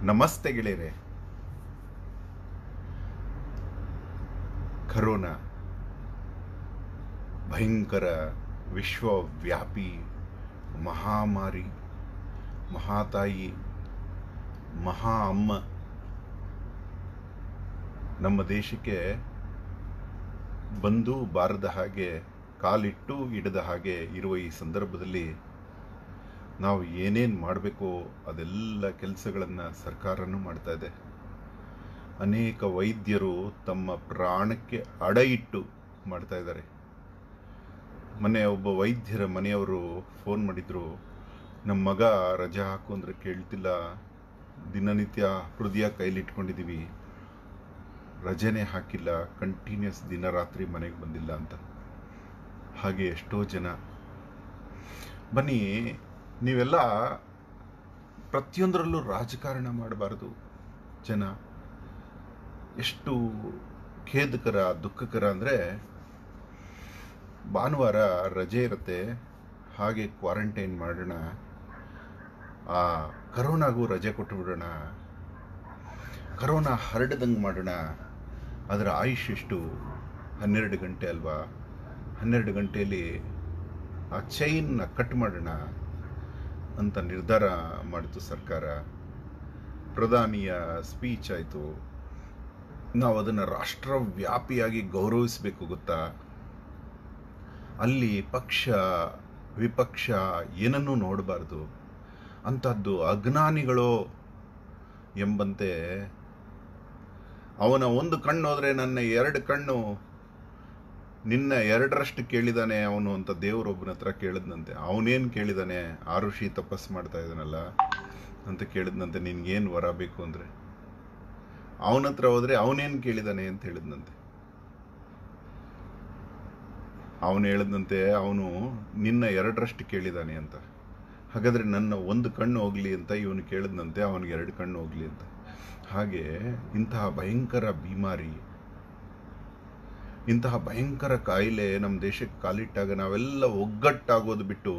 ನಮಸ್ತೆ ಗೆಳೆಯರೆ ಕರೋನಾ ಭಯಂಕರ ವಿಶ್ವವ್ಯಾಪಿ ಮಹಾಮಾರಿ ಮಹಾತಾಯಿ ಮಹಾ ಅಮ್ಮ ನಮ್ಮ ದೇಶಕ್ಕೆ ಬಂದು ಬಾರದ ಹಾಗೆ ಕಾಲಿಟ್ಟು ಇಡದ ಹಾಗೆ ಇರುವ ಈ ಸಂದರ್ಭದಲ್ಲಿ ನಾವು ಏನೇನು ಮಾಡಬೇಕು ಅದೆಲ್ಲ ಕೆಲಸಗಳನ್ನು ಸರ್ಕಾರನೂ ಮಾಡ್ತಾ ಇದೆ ಅನೇಕ ವೈದ್ಯರು ತಮ್ಮ ಪ್ರಾಣಕ್ಕೆ ಅಡ ಇಟ್ಟು ಮಾಡ್ತಾ ಇದ್ದಾರೆ ಮೊನ್ನೆ ಒಬ್ಬ ವೈದ್ಯರ ಮನೆಯವರು ಫೋನ್ ಮಾಡಿದ್ರು ನಮ್ಮ ಮಗ ರಜಾ ಹಾಕು ಅಂದ್ರೆ ಕೇಳ್ತಿಲ್ಲ ದಿನನಿತ್ಯ ಹೃದಯ ಕೈಲಿಟ್ಕೊಂಡಿದ್ದೀವಿ ರಜೆನೇ ಹಾಕಿಲ್ಲ ಕಂಟಿನ್ಯೂಸ್ ದಿನ ರಾತ್ರಿ ಮನೆಗೆ ಬಂದಿಲ್ಲ ಅಂತ ಹಾಗೆ ಎಷ್ಟೋ ಜನ ಬನ್ನಿ ನೀವೆಲ್ಲ ಪ್ರತಿಯೊಂದರಲ್ಲೂ ರಾಜಕಾರಣ ಮಾಡಬಾರದು ಜನ ಎಷ್ಟು ಖೇದಕರ ದುಃಖಕರ ಅಂದರೆ ಭಾನುವಾರ ರಜೆ ಇರುತ್ತೆ ಹಾಗೆ ಕ್ವಾರಂಟೈನ್ ಮಾಡೋಣ ಆ ಕರೋನಾಗೂ ರಜೆ ಕೊಟ್ಟು ಬಿಡೋಣ ಕರೋನಾ ಹರಡದಂಗೆ ಮಾಡೋಣ ಅದರ ಆಯುಷ್ ಎಷ್ಟು ಹನ್ನೆರಡು ಗಂಟೆ ಅಲ್ವಾ ಹನ್ನೆರಡು ಗಂಟೆಯಲ್ಲಿ ಆ ಚೈನ್ನ ಕಟ್ ಮಾಡೋಣ ಅಂತ ನಿರ್ಧಾರ ಮಾಡಿತು ಸರ್ಕಾರ ಪ್ರಧಾನಿಯ ಸ್ಪೀಚ್ ಆಯಿತು ನಾವು ಅದನ್ನು ರಾಷ್ಟ್ರವ್ಯಾಪಿಯಾಗಿ ಗೌರವಿಸಬೇಕು ಗೊತ್ತಾ ಅಲ್ಲಿ ಪಕ್ಷ ವಿಪಕ್ಷ ಏನನ್ನೂ ನೋಡಬಾರ್ದು ಅಂಥದ್ದು ಅಜ್ಞಾನಿಗಳು ಎಂಬಂತೆ ಅವನ ಒಂದು ಕಣ್ಣು ಹೋದರೆ ನನ್ನ ಎರಡು ಕಣ್ಣು ನಿನ್ನ ಎರಡರಷ್ಟು ಕೇಳಿದಾನೆ ಅವನು ಅಂತ ದೇವರೊಬ್ಬನ ಹತ್ರ ಕೇಳಿದ್ನಂತೆ ಅವನೇನು ಕೇಳಿದಾನೆ ಆ ಋಷಿ ತಪಸ್ ಮಾಡ್ತಾ ಇದ್ದಾನಲ್ಲ ಅಂತ ಕೇಳಿದ್ನಂತೆ ನಿನ್ಗೇನು ವರ ಬೇಕು ಅಂದರೆ ಅವನ ಹತ್ರ ಹೋದ್ರೆ ಅವನೇನು ಕೇಳಿದಾನೆ ಅಂತ ಹೇಳಿದ್ನಂತೆ ಅವನು ಹೇಳಿದಂತೆ ಅವನು ನಿನ್ನ ಎರಡರಷ್ಟು ಕೇಳಿದಾನೆ ಅಂತ ಹಾಗಾದ್ರೆ ನನ್ನ ಒಂದು ಕಣ್ಣು ಹೋಗ್ಲಿ ಅಂತ ಇವನು ಕೇಳಿದಂತೆ ಅವನಿಗೆ ಎರಡು ಕಣ್ಣು ಹೋಗ್ಲಿ ಅಂತ ಹಾಗೆ ಇಂತಹ ಭಯಂಕರ ಬಿಮಾರಿ ಇಂತಹ ಭಯಂಕರ ಕಾಯಿಲೆ ನಮ್ಮ ದೇಶಕ್ಕೆ ಕಾಲಿಟ್ಟಾಗ ನಾವೆಲ್ಲ ಒಗ್ಗಟ್ಟಾಗೋದು ಬಿಟ್ಟು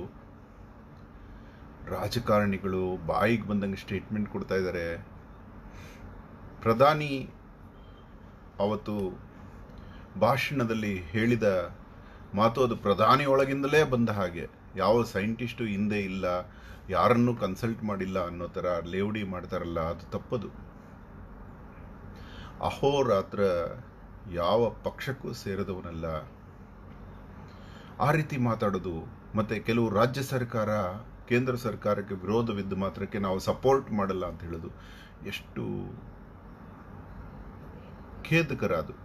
ರಾಜಕಾರಣಿಗಳು ಬಾಯಿಗೆ ಬಂದಂಗೆ ಸ್ಟೇಟ್ಮೆಂಟ್ ಕೊಡ್ತಾ ಇದ್ದಾರೆ ಪ್ರಧಾನಿ ಅವತ್ತು ಭಾಷಣದಲ್ಲಿ ಹೇಳಿದ ಮಾತು ಅದು ಪ್ರಧಾನಿ ಒಳಗಿಂದಲೇ ಬಂದ ಹಾಗೆ ಯಾವ ಸೈಂಟಿಸ್ಟು ಹಿಂದೆ ಇಲ್ಲ ಯಾರನ್ನೂ ಕನ್ಸಲ್ಟ್ ಮಾಡಿಲ್ಲ ಅನ್ನೋ ಥರ ಲೇವಡಿ ಮಾಡ್ತಾರಲ್ಲ ಅದು ತಪ್ಪದು ಅಹೋರಾತ್ರ ಯಾವ ಪಕ್ಷಕ್ಕೂ ಸೇರಿದವನಲ್ಲ ಆ ರೀತಿ ಮಾತಾಡೋದು ಮತ್ತೆ ಕೆಲವು ರಾಜ್ಯ ಸರ್ಕಾರ ಕೇಂದ್ರ ಸರ್ಕಾರಕ್ಕೆ ವಿರೋಧವಿದ್ದ ಮಾತ್ರಕ್ಕೆ ನಾವು ಸಪೋರ್ಟ್ ಮಾಡಲ್ಲ ಅಂತ ಹೇಳೋದು ಎಷ್ಟು ಖೇದಕರ ಅದು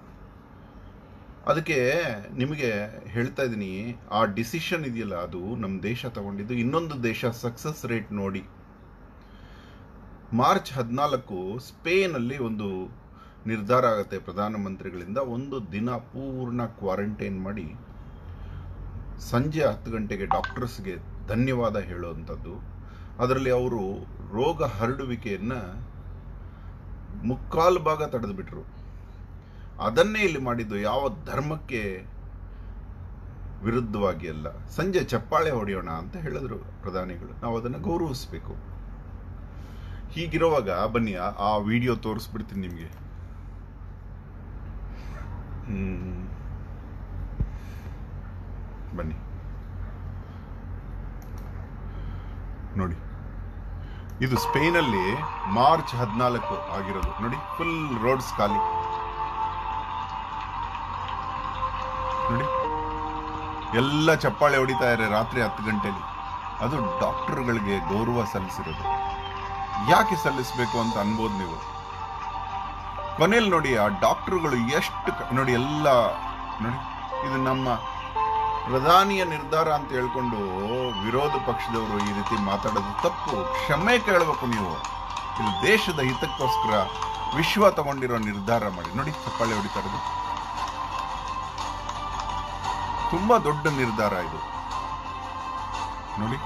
ಅದಕ್ಕೆ ನಿಮಗೆ ಹೇಳ್ತಾ ಇದ್ದೀನಿ ಆ ಡಿಸಿಷನ್ ಇದೆಯಲ್ಲ ಅದು ನಮ್ಮ ದೇಶ ತಗೊಂಡಿದ್ದು ಇನ್ನೊಂದು ದೇಶ ಸಕ್ಸಸ್ ರೇಟ್ ನೋಡಿ ಮಾರ್ಚ್ ಹದಿನಾಲ್ಕು ಸ್ಪೇನಲ್ಲಿ ಒಂದು ನಿರ್ಧಾರ ಆಗುತ್ತೆ ಪ್ರಧಾನಮಂತ್ರಿಗಳಿಂದ ಒಂದು ದಿನ ಪೂರ್ಣ ಕ್ವಾರಂಟೈನ್ ಮಾಡಿ ಸಂಜೆ ಹತ್ತು ಗಂಟೆಗೆ ಡಾಕ್ಟರ್ಸ್ಗೆ ಧನ್ಯವಾದ ಹೇಳುವಂಥದ್ದು ಅದರಲ್ಲಿ ಅವರು ರೋಗ ಹರಡುವಿಕೆಯನ್ನ ಮುಕ್ಕಾಲು ಭಾಗ ತಡೆದುಬಿಟ್ರು ಅದನ್ನೇ ಇಲ್ಲಿ ಮಾಡಿದ್ದು ಯಾವ ಧರ್ಮಕ್ಕೆ ವಿರುದ್ಧವಾಗಿ ಅಲ್ಲ ಸಂಜೆ ಚಪ್ಪಾಳೆ ಹೊಡೆಯೋಣ ಅಂತ ಹೇಳಿದ್ರು ಪ್ರಧಾನಿಗಳು ನಾವು ಅದನ್ನು ಗೌರವಿಸ್ಬೇಕು ಹೀಗಿರುವಾಗ ಬನ್ನಿ ಆ- ಆ ವಿಡಿಯೋ ತೋರಿಸ್ಬಿಡ್ತೀನಿ ನಿಮಗೆ ಹ್ಮ್. ಬನ್ನಿ ನೋಡಿ ಇದು ಸ್ಪೇನಲ್ಲಿ ಮಾರ್ಚ್ ಹದಿನಾಲ್ಕು ಆಗಿರೋದು ನೋಡಿ ಫುಲ್ ರೋಡ್ಸ್ ಖಾಲಿ ನೋಡಿ ಎಲ್ಲ ಚಪ್ಪಾಳೆ ಹೊಡಿತಾ ಇದ್ದಾರೆ ರಾತ್ರಿ ಹತ್ತು ಗಂಟೆಲಿ ಅದು ಡಾಕ್ಟರ್ಗಳಿಗೆ ಗೌರವ ಸಲ್ಲಿಸಿರೋದು ಯಾಕೆ ಸಲ್ಲಿಸಬೇಕು ಅಂತ ಅನ್ಬೋದು ನೀವು ಕೊನೆಯಲ್ಲಿ ನೋಡಿ ಆ ಡಾಕ್ಟರ್ಗಳು ಎಷ್ಟು ಕ- ನೋಡಿ ಎಲ್ಲ ನೋಡಿ ಇದು ನಮ್ಮ ಪ್ರಧಾನಿಯ ನಿರ್ಧಾರ ಅಂತ ಹೇಳ್ಕೊಂಡು ವಿರೋಧ ಪಕ್ಷದವರು ಈ ರೀತಿ ಮಾತಾಡೋದು ತಪ್ಪು ಕ್ಷಮೆ ಕೇಳಬೇಕು ನೀವು ಇದು ದೇಶದ ಹಿತಕ್ಕೋಸ್ಕರ ವಿಶ್ವ ತಗೊಂಡಿರೋ ನಿರ್ಧಾರ ಮಾಡಿ ನೋಡಿ ಚಪ್ಪಾಳೆ ಹೊಡಿತಾ ಇರೋದು ತುಂಬಾ ದೊಡ್ಡ ನಿರ್ಧಾರ ಇದು ನೋಡಿ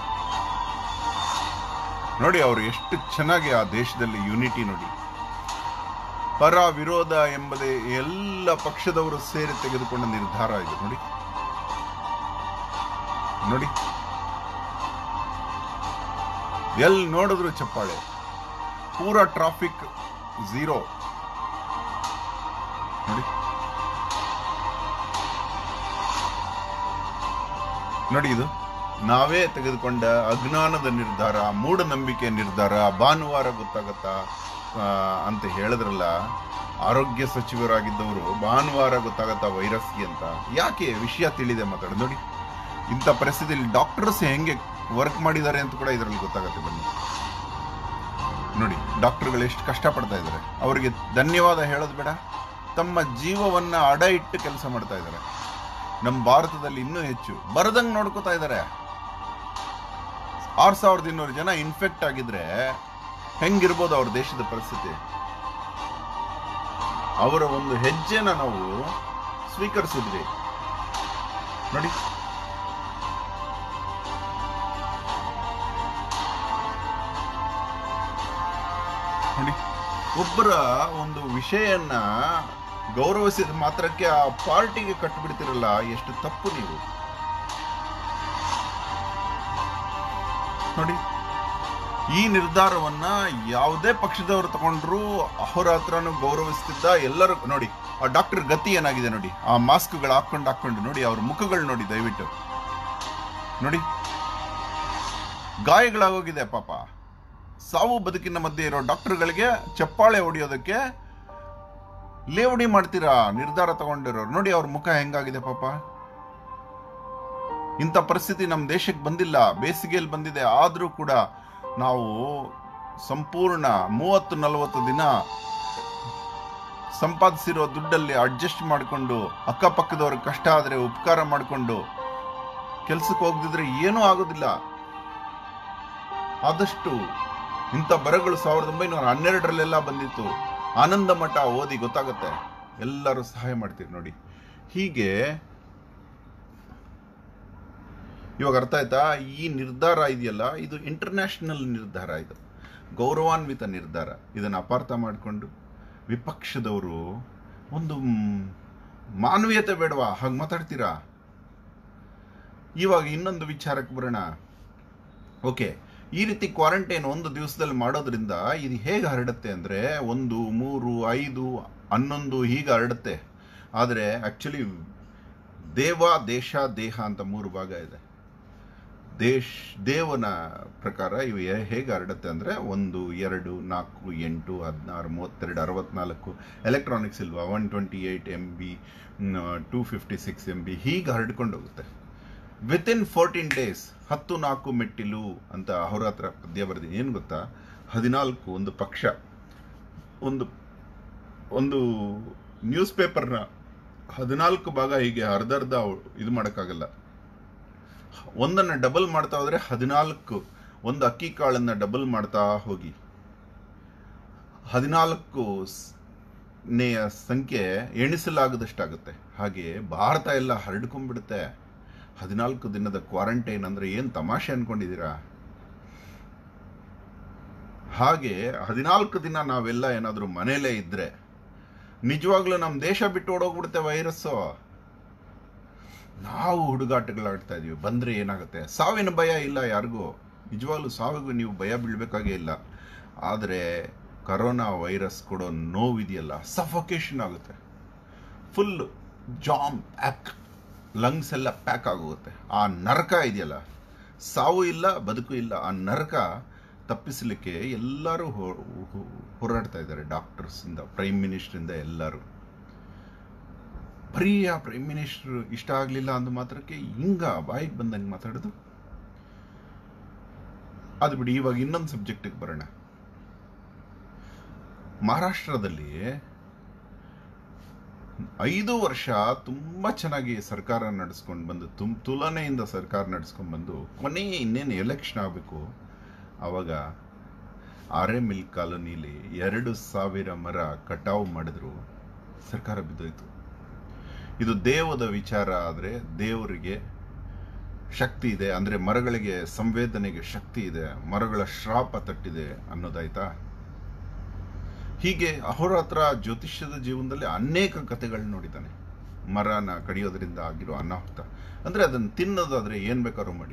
ನೋಡಿ ಅವರು ಎಷ್ಟು ಚೆನ್ನಾಗಿ ಆ ದೇಶದಲ್ಲಿ ಯುನಿಟಿ ನೋಡಿ ಪರ ವಿರೋಧ ಎಂಬುದೇ ಎಲ್ಲ ಪಕ್ಷದವರು ಸೇರಿ ತೆಗೆದುಕೊಂಡ ನಿರ್ಧಾರ ಇದು ನೋಡಿ ನೋಡಿ ಎಲ್ಲಿ ನೋಡಿದ್ರು ಚಪ್ಪಾಳೆ ಪೂರ ಟ್ರಾಫಿಕ್ ಝೀರೋ ನೋಡಿ ನೋಡಿ ಇದು ನಾವೇ ತೆಗೆದುಕೊಂಡ ಅಜ್ಞಾನದ ನಿರ್ಧಾರ ಮೂಢನಂಬಿಕೆ ನಿರ್ಧಾರ ಭಾನುವಾರ ಗೊತ್ತಾಗತ್ತಾ ಆ, ಅಂತ ಹೇಳಿದ್ರಲ್ಲ ಆರೋಗ್ಯ ಸಚಿವರಾಗಿದ್ದವರು ಭಾನುವಾರ ಗೊತ್ತಾಗತ್ತಾ ವೈರಸ್ಗೆ ಅಂತ ಯಾಕೆ ವಿಷಯ ತಿಳಿದೆ ಮಾತಾಡ ನೋಡಿ ಇಂಥ ಪರಿಸ್ಥಿತಿಯಲ್ಲಿ ಡಾಕ್ಟರ್ಸ್ ಹೆಂಗೆ ವರ್ಕ್ ಮಾಡಿದ್ದಾರೆ ಅಂತ ಕೂಡ ಇದರಲ್ಲಿ ಗೊತ್ತಾಗತ್ತೆ ಬನ್ನಿ ನೋಡಿ ಡಾಕ್ಟರ್ಗಳು ಎಷ್ಟು ಕಷ್ಟಪಡ್ತಾ ಇದ್ದಾರೆ ಅವರಿಗೆ ಧನ್ಯವಾದ ಹೇಳೋದು ಬೇಡ ತಮ್ಮ ಜೀವವನ್ನ ಅಡ ಇಟ್ಟು ಕೆಲಸ ಮಾಡ್ತಾ ಇದ್ದಾರೆ ನಮ್ಮ ಭಾರತದಲ್ಲಿ ಇನ್ನೂ ಹೆಚ್ಚು ಬರದಂಗ್ ನೋಡ್ಕೋತಾ ಇದ್ದಾರೆ ಆರ್ ಸಾವಿರದ ಇನ್ನೂರು ಜನ ಇನ್ಫೆಕ್ಟ್ ಆಗಿದ್ರೆ ಹೆಂಗಿರ್ಬೋದು ಅವ್ರ ದೇಶದ ಪರಿಸ್ಥಿತಿ ಅವರ ಒಂದು ಹೆಜ್ಜೆನ ನಾವು ಸ್ವೀಕರಿಸಿದ್ವಿ ನೋಡಿ ನೋಡಿ ಒಬ್ಬರ ಒಂದು ವಿಷಯನ್ನ ಗೌರವಿಸಿದ ಮಾತ್ರಕ್ಕೆ ಆ ಪಾರ್ಟಿಗೆ ಕಟ್ಟಿಬಿಡ್ತಿರಲ್ಲ ಎಷ್ಟು ತಪ್ಪು ನೀವು ನೋಡಿ ಈ ನಿರ್ಧಾರವನ್ನ ಯಾವುದೇ ಪಕ್ಷದವರು ತಗೊಂಡ್ರು ಅವರ ಹತ್ರನೂ ಗೌರವಿಸ್ತಿದ್ದ ಎಲ್ಲರೂ ನೋಡಿ ಆ ಡಾಕ್ಟರ್ ಗತಿ ಏನಾಗಿದೆ ನೋಡಿ ಆ ಮಾಸ್ಕ್ಗಳು ಹಾಕೊಂಡು ಹಾಕೊಂಡು ನೋಡಿ ಅವ್ರ ಮುಖಗಳು ನೋಡಿ ದಯವಿಟ್ಟು ನೋಡಿ ಗಾಯಗಳಾಗೋಗಿದೆ ಪಾಪ ಸಾವು ಬದುಕಿನ ಮಧ್ಯೆ ಇರೋ ಡಾಕ್ಟರ್ಗಳಿಗೆ ಚಪ್ಪಾಳೆ ಹೊಡೆಯೋದಕ್ಕೆ ಲೇವಡಿ ಮಾಡ್ತೀರಾ ನಿರ್ಧಾರ ತಗೊಂಡಿರೋರು ನೋಡಿ ಅವ್ರ ಮುಖ ಹೆಂಗಾಗಿದೆ ಪಾಪ ಇಂಥ ಪರಿಸ್ಥಿತಿ ನಮ್ಮ ದೇಶಕ್ಕೆ ಬಂದಿಲ್ಲ ಬೇಸಿಗೆಯಲ್ಲಿ ಬಂದಿದೆ ಆದರೂ ಕೂಡ ನಾವು ಸಂಪೂರ್ಣ ಮೂವತ್ತು ನಲವತ್ತು ದಿನ ಸಂಪಾದಿಸಿರೋ ದುಡ್ಡಲ್ಲಿ ಅಡ್ಜಸ್ಟ್ ಮಾಡಿಕೊಂಡು ಅಕ್ಕಪಕ್ಕದವ್ರಿಗೆ ಕಷ್ಟ ಆದರೆ ಉಪಕಾರ ಮಾಡಿಕೊಂಡು ಕೆಲ್ಸಕ್ಕೆ ಹೋಗದಿದ್ರೆ ಏನೂ ಆಗೋದಿಲ್ಲ ಆದಷ್ಟು ಇಂಥ ಬರಗಳು ಸಾವಿರದ ಒಂಬೈನೂರ ಹನ್ನೆರಡರಲ್ಲೆಲ್ಲ ಬಂದಿತ್ತು ಆನಂದ ಮಠ ಓದಿ ಗೊತ್ತಾಗುತ್ತೆ ಎಲ್ಲರೂ ಸಹಾಯ ಮಾಡ್ತೀರಿ ನೋಡಿ ಹೀಗೆ ಇವಾಗ ಅರ್ಥ ಆಯ್ತಾ ಈ ನಿರ್ಧಾರ ಇದೆಯಲ್ಲ ಇದು ಇಂಟರ್ನ್ಯಾಷನಲ್ ನಿರ್ಧಾರ ಇದು ಗೌರವಾನ್ವಿತ ನಿರ್ಧಾರ ಇದನ್ನು ಅಪಾರ್ಥ ಮಾಡಿಕೊಂಡು ವಿಪಕ್ಷದವರು ಒಂದು ಮ್, ಮಾನವೀಯತೆ ಬೇಡವಾ ಹಾಗೆ ಮಾತಾಡ್ತೀರಾ ಇವಾಗ ಇನ್ನೊಂದು ವಿಚಾರಕ್ಕೆ ಬರೋಣ ಓಕೆ ಈ ರೀತಿ ಕ್ವಾರಂಟೈನ್ ಒಂದು ದಿವಸದಲ್ಲಿ ಮಾಡೋದ್ರಿಂದ ಇದು ಹೇಗೆ ಹರಡುತ್ತೆ ಅಂದರೆ ಒಂದು ಮೂರು ಐದು ಹನ್ನೊಂದು ಹೀಗೆ ಹರಡುತ್ತೆ ಆದರೆ ಆ್ಯಕ್ಚುಲಿ ದೇವ ದೇಶ ದೇಹ ಅಂತ ಮೂರು ಭಾಗ ಇದೆ ದೇಶ್ ದೇವನ ಪ್ರಕಾರ ಇವು ಹೇ- ಹೇಗೆ ಹರಡುತ್ತೆ ಅಂದರೆ ಒಂದು ಎರಡು ನಾಲ್ಕು ಎಂಟು ಹದಿನಾರು ಮೂವತ್ತೆರಡು ಅರವತ್ನಾಲ್ಕು ಎಲೆಕ್ಟ್ರಾನಿಕ್ಸ್ ಇಲ್ವಾ one twenty eight M B two fifty six M B ಹೀಗೆ ಹರಡ್ಕೊಂಡು ಹೋಗುತ್ತೆ ವಿತ್ ಇನ್ ಫೋರ್ಟೀನ್ ಡೇಸ್ ಹತ್ತು ನಾಲ್ಕು ಮೆಟ್ಟಿಲು ಅಂತ ಅವರ ಹತ್ರ ಪದ್ಯ ಬರೆದಿ ಏನು ಗೊತ್ತಾ ಹದಿನಾಲ್ಕು ಒಂದು ಪಕ್ಷ ಒಂದು ಒಂದು ನ್ಯೂಸ್ ಪೇಪರ್ನ ಹದಿನಾಲ್ಕು ಭಾಗ ಹೀಗೆ ಅರ್ಧರ್ಧ ಇದು ಮಾಡೋಕ್ಕಾಗಲ್ಲ ಒಂದನ್ನು ಡಬಲ್ ಮಾಡ್ತಾ ಹೋದ್ರೆ ಹದಿನಾಲ್ಕು ಒಂದು ಅಕ್ಕಿ ಕಾಳನ್ನ ಡಬಲ್ ಮಾಡ್ತಾ ಹೋಗಿ ಹದಿನಾಲ್ಕು ಸ್- ನೆಯ ಸಂಖ್ಯೆ ಎಣಿಸಲಾಗದಷ್ಟಾಗುತ್ತೆ ಹಾಗೆ ಭಾರತ ಎಲ್ಲ ಹರಡ್ಕೊಂಡ್ಬಿಡುತ್ತೆ ಹದಿನಾಲ್ಕು ದಿನದ ಕ್ವಾರಂಟೈನ್ ಅಂದ್ರೆ ಏನು ತಮಾಷೆ ಅನ್ಕೊಂಡಿದ್ದೀರಾ ಹಾಗೆ ಹದಿನಾಲ್ಕು ದಿನ ನಾವೆಲ್ಲ ಏನಾದರೂ ಮನೇಲೇ ಇದ್ರೆ ನಿಜವಾಗ್ಲೂ ನಮ್ಮ ದೇಶ ಬಿಟ್ಟು ಓಡೋಗ್ಬಿಡುತ್ತೆ ವೈರಸ್ಸು ನಾವು ಹುಡುಗಾಟಗಳಾಡ್ತಾ ಇದೀವಿ ಬಂದ್ರೆ ಏನಾಗುತ್ತೆ ಸಾವಿನ ಭಯ ಇಲ್ಲ ಯಾರಿಗೂ ನಿಜವಾಗ್ಲೂ ಸಾವಿಗೂ ನೀವು ಭಯ ಬೀಳ್ಬೇಕಾಗೇ ಇಲ್ಲ ಆದರೆ ಕರೋನಾ ವೈರಸ್ ಕೊಡೋ ನೋವಿದೆಯಲ್ಲ ಸಫೋಕೇಶನ್ ಆಗುತ್ತೆ ಫುಲ್ ಜಾಮ್ ಪ್ಯಾಕ್ ಲಂಗ್ಸ್ ಎಲ್ಲ ಪ್ಯಾಕ್ ಆಗೋಗುತ್ತೆ ಆ ನರಕ ಇದೆಯಲ್ಲ ಸಾವು ಇಲ್ಲ ಬದುಕು ಇಲ್ಲ ಆ ನರಕ ತಪ್ಪಿಸಲಿಕ್ಕೆ ಎಲ್ಲರೂ ಹೋ- ಹೋ- ಹೋರಾಡ್ತಾ ಇದ್ದಾರೆ ಡಾಕ್ಟರ್ಸಿಂದ ಪ್ರೈಮ್ ಮಿನಿಸ್ಟ್ರಿಂದ ಎಲ್ಲರೂ ಬರೀ ಆ ಪ್ರೈಮ್ ಮಿನಿಸ್ಟರ್ ಇಷ್ಟ ಆಗಲಿಲ್ಲ ಅಂದ ಮಾತ್ರಕ್ಕೆ ಹಿಂಗ ಬಾಯಿಗೆ ಬಂದಂಗೆ ಮಾತಾಡೋದು ಅದು ಬಿಡಿ ಇವಾಗ ಇನ್ನೊಂದು ಸಬ್ಜೆಕ್ಟಿಗೆ ಬರೋಣ ಮಹಾರಾಷ್ಟ್ರದಲ್ಲಿ ಐದು ವರ್ಷ ತುಂಬಾ ಚೆನ್ನಾಗಿ ಸರ್ಕಾರ ನಡೆಸ್ಕೊಂಡು ಬಂದು ತುಮ್ ತುಲನೆಯಿಂದ ಸರ್ಕಾರ ನಡೆಸ್ಕೊಂಡು ಬಂದು ಕೊನೆ ಇನ್ನೇನು ಎಲೆಕ್ಷನ್ ಆಗಬೇಕು ಆವಾಗ ಆರೆ ಮಿಲ್ ಕಾಲೋನಿಲಿ ಎರಡು ಸಾವಿರ ಮರ ಕಟಾವು ಮಾಡಿದ್ರು ಸರ್ಕಾರ ಬಿದ್ದೋಯ್ತು ಇದು ದೇವದ ವಿಚಾರ ಆದರೆ ದೇವರಿಗೆ ಶಕ್ತಿ ಇದೆ ಅಂದರೆ ಮರಗಳಿಗೆ ಸಂವೇದನೆಗೆ ಶಕ್ತಿ ಇದೆ ಮರಗಳ ಶ್ರಾಪ ತಟ್ಟಿದೆ ಅನ್ನೋದಾಯ್ತಾ ಹೀಗೆ ಅಹೋರಾತ್ರ ಜ್ಯೋತಿಷ್ಯದ ಜೀವನದಲ್ಲಿ ಅನೇಕ ಕಥೆಗಳು ನೋಡಿದ್ದಾನೆ ಮರನ ಕಡಿಯೋದ್ರಿಂದ ಆಗಿರೋ ಅನಾಹುತ ಅಂದರೆ ಅದನ್ನು ತಿನ್ನೋದಾದ್ರೆ ಏನು ಬೇಕಾದ್ರೂ ಮಾಡಿ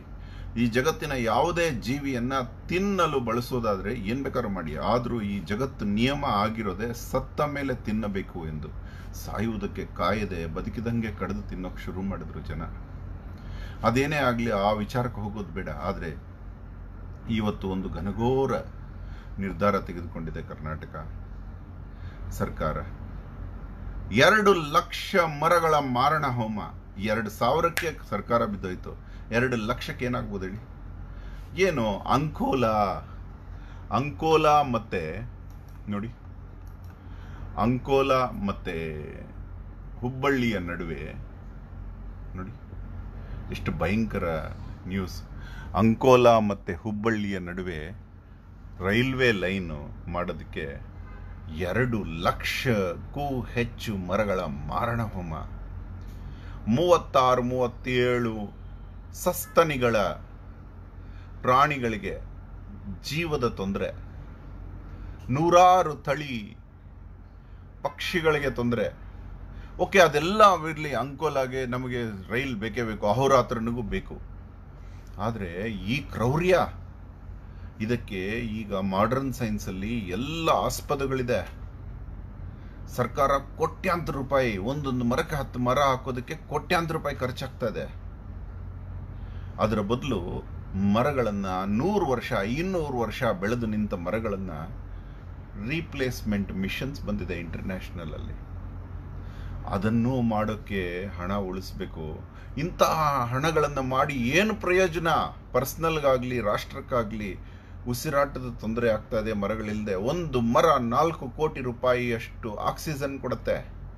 ಈ ಜಗತ್ತಿನ ಯಾವುದೇ ಜೀವಿಯನ್ನ ತಿನ್ನಲು ಬಳಸೋದಾದ್ರೆ ಏನ್ ಬೇಕಾದ್ರೂ ಮಾಡಿ ಆದ್ರೂ ಈ ಜಗತ್ತು ನಿಯಮ ಆಗಿರೋದೇ ಸತ್ತ ಮೇಲೆ ತಿನ್ನಬೇಕು ಎಂದು ಸಾಯುವುದಕ್ಕೆ ಕಾಯದೆ ಬದುಕಿದಂಗೆ ಕಡಿದು ತಿನ್ನೋಕೆ ಶುರು ಮಾಡಿದ್ರು ಜನ ಅದೇನೇ ಆಗಲಿ ಆ ವಿಚಾರಕ್ಕೆ ಹೋಗೋದು ಬೇಡ ಆದರೆ ಇವತ್ತು ಒಂದು ಘನಘೋರ ನಿರ್ಧಾರ ತೆಗೆದುಕೊಂಡಿದೆ ಕರ್ನಾಟಕ ಸರ್ಕಾರ ಎರಡು ಲಕ್ಷ ಮರಗಳ ಮಾರಣ ಹೋಮ ಎರಡು ಸಾವಿರಕ್ಕೆ ಸರ್ಕಾರ ಬಿದ್ದೋಯ್ತು ಎರಡು ಲಕ್ಷಕ್ಕೆ ಏನಾಗ್ಬೋದು ಹೇಳಿ ಏನು ಅಂಕೋಲ ಅಂಕೋಲ ಮತ್ತೆ ನೋಡಿ ಅಂಕೋಲ ಮತ್ತೆ ಹುಬ್ಬಳ್ಳಿಯ ನಡುವೆ ನೋಡಿ ಎಷ್ಟು ಭಯಂಕರ ನ್ಯೂಸ್ ಅಂಕೋಲ ಮತ್ತೆ ಹುಬ್ಬಳ್ಳಿಯ ನಡುವೆ ರೈಲ್ವೆ ಲೈನು ಮಾಡೋದಕ್ಕೆ ಎರಡು ಲಕ್ಷಕ್ಕೂ ಹೆಚ್ಚು ಮರಗಳ ಮಾರಣ ಹೋಮ ಮೂವತ್ತಾರು ಮೂವತ್ತೇಳು ಸಸ್ತನಿಗಳ ಪ್ರಾಣಿಗಳಿಗೆ ಜೀವದ ತೊಂದರೆ ನೂರಾರು ತಳಿ ಪಕ್ಷಿಗಳಿಗೆ ತೊಂದರೆ ಓಕೆ ಅದೆಲ್ಲ ಇರಲಿ ಅಂಕೋಲಾಗೆ ನಮಗೆ ರೈಲ್ ಬೇಕೇ ಬೇಕು ಅಹೋರಾತ್ರನಿಗೂ ಬೇಕು ಆದರೆ ಈ ಕ್ರೌರ್ಯ ಇದಕ್ಕೆ ಈಗ ಮಾಡರ್ನ್ ಸೈನ್ಸಲ್ಲಿ ಎಲ್ಲ ಆಸ್ಪದಗಳಿದೆ ಸರ್ಕಾರ ಕೋಟ್ಯಾಂತರ ರೂಪಾಯಿ ಒಂದೊಂದು ಮರಕ್ಕೆ ಹತ್ತು ಮರ ಹಾಕೋದಕ್ಕೆ ಕೋಟ್ಯಾಂತರ ರೂಪಾಯಿ ಖರ್ಚಾಗ್ತಾ ಇದೆ ಅದರ ಬದಲು ಮರಗಳನ್ನು ನೂರು ವರ್ಷ ಇನ್ನೂರು ವರ್ಷ ಬೆಳೆದು ನಿಂತ ಮರಗಳನ್ನು ರೀಪ್ಲೇಸ್ಮೆಂಟ್ ಮಿಷನ್ಸ್ ಬಂದಿದೆ ಇಂಟರ್ನ್ಯಾಷನಲ್ ಅಲ್ಲಿ ಅದನ್ನು ಮಾಡೋಕ್ಕೆ ಹಣ ಉಳಿಸ್ಬೇಕು ಇಂತಹ ಹಣಗಳನ್ನು ಮಾಡಿ ಏನು ಪ್ರಯೋಜನ ಪರ್ಸ್ನಲ್ಗಾಗಲಿ ರಾಷ್ಟ್ರಕ್ಕಾಗಲಿ ಉಸಿರಾಟದ ತೊಂದರೆ ಆಗ್ತಾ ಇದೆ ಮರಗಳಿಲ್ಲದೆ ಒಂದು ಮರ ನಾಲ್ಕು ಕೋಟಿ ರೂಪಾಯಿಯಷ್ಟು ಆಕ್ಸಿಜನ್ ಕೊಡುತ್ತೆ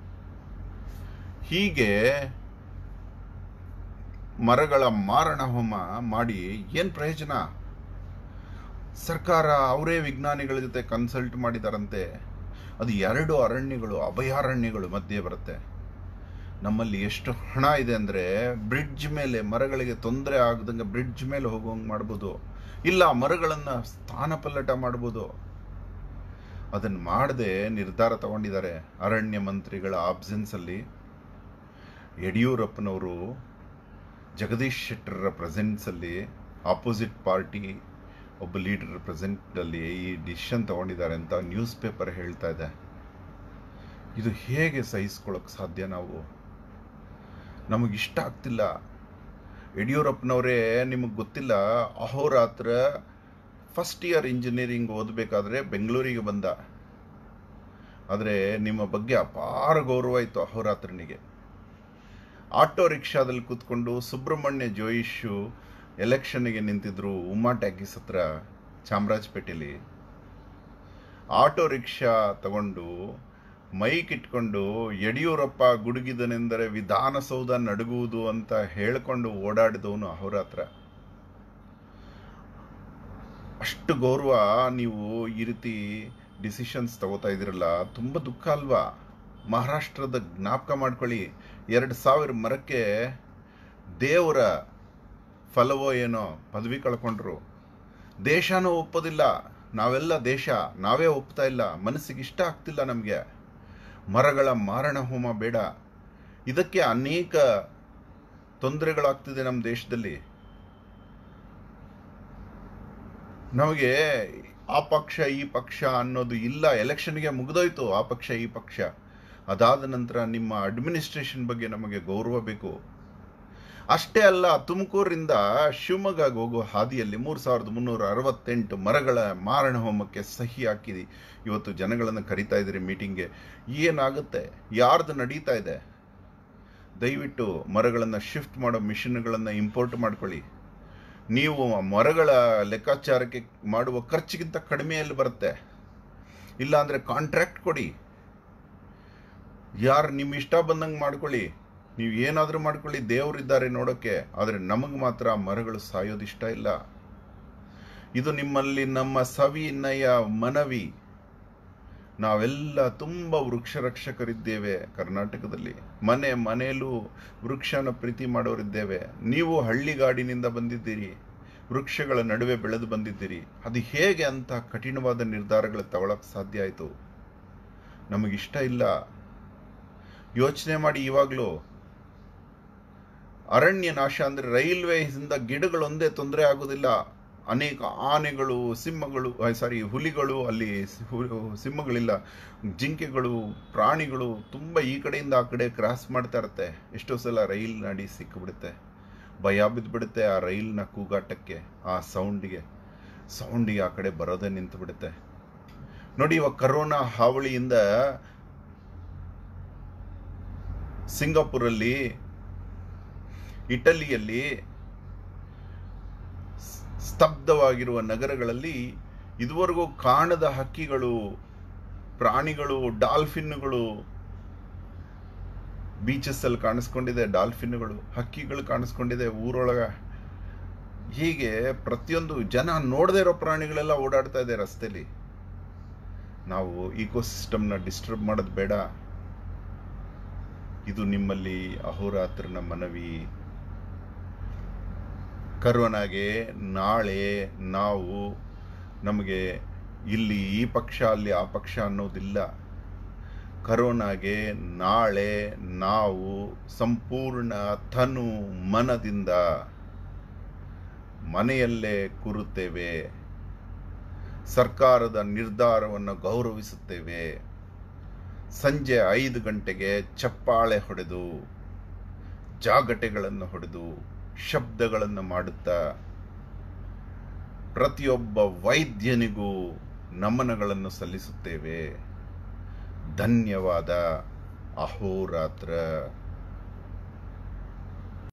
ಹೀಗೆ ಮರಗಳ ಮಾರಣ ಹೋಮ ಮಾಡಿ ಏನ್ ಪ್ರಯೋಜನ ಸರ್ಕಾರ ಅವರೇ ವಿಜ್ಞಾನಿಗಳ ಜೊತೆ ಕನ್ಸಲ್ಟ್ ಮಾಡಿದಾರಂತೆ ಅದು ಎರಡು ಅರಣ್ಯಗಳು ಅಭಯಾರಣ್ಯಗಳು ಮಧ್ಯೆ ಬರುತ್ತೆ ನಮ್ಮಲ್ಲಿ ಎಷ್ಟು ಹಣ ಇದೆ ಅಂದರೆ ಬ್ರಿಡ್ಜ್ ಮೇಲೆ ಮರಗಳಿಗೆ ತೊಂದರೆ ಆಗದಂಗೆ ಬ್ರಿಡ್ಜ್ ಮೇಲೆ ಹೋಗೋಂಗೆ ಮಾಡ್ಬೋದು ಇಲ್ಲ ಮರಗಳನ್ನು ಸ್ಥಾನಪಲ್ಲಟ ಮಾಡ್ಬೋದು ಅದನ್ನು ಮಾಡದೆ ನಿರ್ಧಾರ ತಗೊಂಡಿದ್ದಾರೆ ಅರಣ್ಯ ಮಂತ್ರಿಗಳ ಆಬ್ಸೆನ್ಸಲ್ಲಿ ಯಡಿಯೂರಪ್ಪನವರು ಜಗದೀಶ್ ಶೆಟ್ಟರ ಪ್ರೆಸೆನ್ಸಲ್ಲಿ ಆಪೋಸಿಟ್ ಪಾರ್ಟಿ ಒಬ್ಬ ಲೀಡರ್ ಪ್ರೆಸೆಂಟಲ್ಲಿ ಈ ಡಿಸಿಷನ್ ತಗೊಂಡಿದ್ದಾರೆ ಅಂತ ನ್ಯೂಸ್ ಪೇಪರ್ ಹೇಳ್ತಾ ಇದೆ ಇದು ಹೇಗೆ ಸಹಿಸ್ಕೊಳ್ಳೋಕೆ ಸಾಧ್ಯ ನಾವು ನಮಗಿಷ್ಟ ಆಗ್ತಿಲ್ಲ ಯಡಿಯೂರಪ್ಪನವರೇ ನಿಮಗೆ ಗೊತ್ತಿಲ್ಲ ಅಹೋರಾತ್ರ ಫಸ್ಟ್ ಇಯರ್ ಇಂಜಿನಿಯರಿಂಗ್ ಓದಬೇಕಾದ್ರೆ ಬೆಂಗಳೂರಿಗೆ ಬಂದ ಆದರೆ ನಿಮ್ಮ ಬಗ್ಗೆ ಅಪಾರ ಗೌರವ ಇತ್ತು ಅಹೋರಾತ್ರನಿಗೆ ಆಟೋ ರಿಕ್ಷಾದಲ್ಲಿ ಕೂತ್ಕೊಂಡು ಸುಬ್ರಹ್ಮಣ್ಯ ಜೋಯಿಷು ಎಲೆಕ್ಷನ್ಗೆ ನಿಂತಿದ್ರು ಉಮಾ ಟ್ಯಾಕಿಸ್ ಹತ್ರ ಚಾಮರಾಜಪೇಟೆಯಲ್ಲಿ ಆಟೋ ರಿಕ್ಷಾ ತಗೊಂಡು ಮೈಕ್ ಇಟ್ಕೊಂಡು ಯಡಿಯೂರಪ್ಪ ಗುಡುಗಿದನೆಂದರೆ ವಿಧಾನಸೌಧ ನಡುಗುವುದು ಅಂತ ಹೇಳ್ಕೊಂಡು ಓಡಾಡಿದವನು ಅಹೋರಾತ್ರ ಅಷ್ಟು ಗೌರವ ನೀವು ಈ ರೀತಿ ಡಿಸಿಷನ್ಸ್ ತಗೋತಾ ಇದ್ದೀರಲ್ಲ ತುಂಬ ದುಃಖ ಅಲ್ವಾ ಮಹಾರಾಷ್ಟ್ರದ ಜ್ಞಾಪಕ ಮಾಡ್ಕೊಳ್ಳಿ ಎರಡು ಸಾವಿರ ಮರಕ್ಕೆ ದೇವರ ಫಲವೋ ಏನೋ ಪದವಿ ಕಳ್ಕೊಂಡ್ರು ದೇಶನೂ ಒಪ್ಪೋದಿಲ್ಲ ನಾವೆಲ್ಲ ದೇಶ ನಾವೇ ಒಪ್ತಾ ಇಲ್ಲ ಮನಸ್ಸಿಗೆ ಇಷ್ಟ ಆಗ್ತಿಲ್ಲ ನಮಗೆ ಮರಗಳ ಮಾರಣ ಹೋಮ ಬೇಡ ಇದಕ್ಕೆ ಅನೇಕ ತೊಂದರೆಗಳಾಗ್ತಿದೆ ನಮ್ಮ ದೇಶದಲ್ಲಿ ನಮಗೆ ಆ ಪಕ್ಷ ಈ ಪಕ್ಷ ಅನ್ನೋದು ಇಲ್ಲ ಎಲೆಕ್ಷನ್ಗೆ ಮುಗಿದೋಯ್ತು ಆ ಪಕ್ಷ ಈ ಪಕ್ಷ ಅದಾದ ನಂತರ ನಿಮ್ಮ ಅಡ್ಮಿನಿಸ್ಟ್ರೇಷನ್ ಬಗ್ಗೆ ನಮಗೆ ಗೌರವ ಬೇಕು ಅಷ್ಟೇ ಅಲ್ಲ ತುಮಕೂರಿಂದ ಶಿವಮೊಗ್ಗಗೆ ಹೋಗೋ ಹಾದಿಯಲ್ಲಿ ಮೂರು ಸಾವಿರದ ಮುನ್ನೂರ ಅರವತ್ತೆಂಟು ಮರಗಳ ಮಾರಣ ಹೋಮಕ್ಕೆ ಸಹಿ ಹಾಕಿದಿ ಇವತ್ತು ಜನಗಳನ್ನು ಕರಿತಾ ಇದ್ದೀರಿ ಮೀಟಿಂಗ್ಗೆ ಏನಾಗುತ್ತೆ ಯಾರ್ದು ನಡೀತಾ ಇದೆ ದಯವಿಟ್ಟು ಮರಗಳನ್ನು ಶಿಫ್ಟ್ ಮಾಡೋ ಮಿಷನ್ಗಳನ್ನು ಇಂಪೋರ್ಟ್ ಮಾಡ್ಕೊಳ್ಳಿ ನೀವು ಮರಗಳ ಲೆಕ್ಕಾಚಾರಕ್ಕೆ ಮಾಡುವ ಖರ್ಚಿಗಿಂತ ಕಡಿಮೆಯಲ್ಲಿ ಬರುತ್ತೆ ಇಲ್ಲಾಂದರೆ ಕಾಂಟ್ರಾಕ್ಟ್ ಕೊಡಿ ಯಾರು ನಿಮ್ಮ ಇಷ್ಟ ಬಂದಂಗೆ ಮಾಡ್ಕೊಳ್ಳಿ ನೀವು ಏನಾದರೂ ಮಾಡ್ಕೊಳ್ಳಿ ದೇವರಿದ್ದಾರೆ ನೋಡೋಕ್ಕೆ ಆದರೆ ನಮಗೆ ಮಾತ್ರ ಮರಗಳು ಸಾಯೋದಿಷ್ಟ ಇಲ್ಲ ಇದು ನಿಮ್ಮಲ್ಲಿ ನಮ್ಮ ಸವಿನಯ ಮನವಿ ನಾವೆಲ್ಲ ತುಂಬ ವೃಕ್ಷ ರಕ್ಷಕರಿದ್ದೇವೆ ಕರ್ನಾಟಕದಲ್ಲಿ ಮನೆ ಮನೆಯಲ್ಲೂ ವೃಕ್ಷನ ಪ್ರೀತಿ ಮಾಡೋರಿದ್ದೇವೆ ನೀವು ಹಳ್ಳಿಗಾಡಿನಿಂದ ಬಂದಿದ್ದೀರಿ ವೃಕ್ಷಗಳ ನಡುವೆ ಬೆಳೆದು ಬಂದಿದ್ದೀರಿ ಅದು ಹೇಗೆ ಅಂತ ಕಠಿಣವಾದ ನಿರ್ಧಾರಗಳು ತಗೊಳಕ್ ಸಾಧ್ಯ ಆಯಿತು ನಮಗಿಷ್ಟ ಇಲ್ಲ ಯೋಚನೆ ಮಾಡಿ ಇವಾಗಲೂ ಅರಣ್ಯ ನಾಶ ಅಂದ್ರೆ ರೈಲ್ವೇಯಿಂದ ಗಿಡಗಳೊಂದೇ ತೊಂದರೆ ಆಗೋದಿಲ್ಲ ಅನೇಕ ಆನೆಗಳು ಸಿಂಹಗಳು ಸಾರಿ ಹುಲಿಗಳು ಅಲ್ಲಿ ಸಿ- ಹು- ಸಿಂಹಗಳಿಲ್ಲ ಜಿಂಕೆಗಳು ಪ್ರಾಣಿಗಳು ತುಂಬ ಈ ಕಡೆಯಿಂದ ಆ ಕಡೆ ಕ್ರಾಸ್ ಮಾಡ್ತಾ ಇರುತ್ತೆ ಎಷ್ಟೋ ಸಲ ರೈಲ್ ನಡಿ ಸಿಕ್ಕಿಬಿಡುತ್ತೆ ಭಯ ಬಿದ್ದುಬಿಡುತ್ತೆ ಆ ರೈಲ್ನ ಕೂಗಾಟಕ್ಕೆ ಆ ಸೌಂಡಿಗೆ ಸೌಂಡಿಗೆ ಆ ಕಡೆ ಬರೋದೇ ನಿಂತು ಬಿಡುತ್ತೆ ನೋಡಿ ಇವಾಗ ಕರೋನಾ ಹಾವಳಿಯಿಂದ ಸಿಂಗಾಪುರಲ್ಲಿ ಇಟಲಿಯಲ್ಲಿ ಸ್- ಸ್ತಬ್ಧವಾಗಿರುವ ನಗರಗಳಲ್ಲಿ ಇದುವರೆಗೂ ಕಾಣದ ಹಕ್ಕಿಗಳು ಪ್ರಾಣಿಗಳು ಡಾಲ್ಫಿನ್ಗಳು ಬೀಚಸ್ ಅಲ್ಲಿ ಕಾಣಿಸ್ಕೊಂಡಿದೆ ಡಾಲ್ಫಿನ್ಗಳು ಹಕ್ಕಿಗಳು ಕಾಣಿಸ್ಕೊಂಡಿದೆ ಊರೊಳಗ ಹೀಗೆ ಪ್ರತಿಯೊಂದು ಜನ ನೋಡದೇ ಇರೋ ಪ್ರಾಣಿಗಳೆಲ್ಲ ಓಡಾಡ್ತಾ ಇದೆ ರಸ್ತೆಲಿ ನಾವು ಇಕೋಸಿಸ್ಟಮ್ನ ಡಿಸ್ಟರ್ಬ್ ಮಾಡೋದು ಬೇಡ ಇದು ನಿಮ್ಮಲ್ಲಿ ಅಹೋರಾತ್ರನ ಮನವಿ ಕರೋನಾಗೆ ನಾಳೆ ನಾವು ನಮಗೆ ಇಲ್ಲಿ ಈ ಪಕ್ಷ ಅಲ್ಲಿ ಆ ಪಕ್ಷ ಅನ್ನೋದಿಲ್ಲ ಕರೋನಾಗೆ ನಾಳೆ ನಾವು ಸಂಪೂರ್ಣ ತನು ಮನದಿಂದ ಮನೆಯಲ್ಲೇ ಕೂರುತ್ತೇವೆ ಸರ್ಕಾರದ ನಿರ್ಧಾರವನ್ನು ಗೌರವಿಸುತ್ತೇವೆ ಸಂಜೆ ಐದು ಗಂಟೆಗೆ ಚಪ್ಪಾಳೆ ಹೊಡೆದು ಜಾಗಟೆಗಳನ್ನು ಹೊಡೆದು ಶಬ್ದಗಳನ್ನು ಮಾಡುತ್ತಾ ಪ್ರತಿಯೊಬ್ಬ ವೈದ್ಯನಿಗೂ ನಮನಗಳನ್ನು ಸಲ್ಲಿಸುತ್ತೇವೆ ಧನ್ಯವಾದ ಅಹೋರಾತ್ರ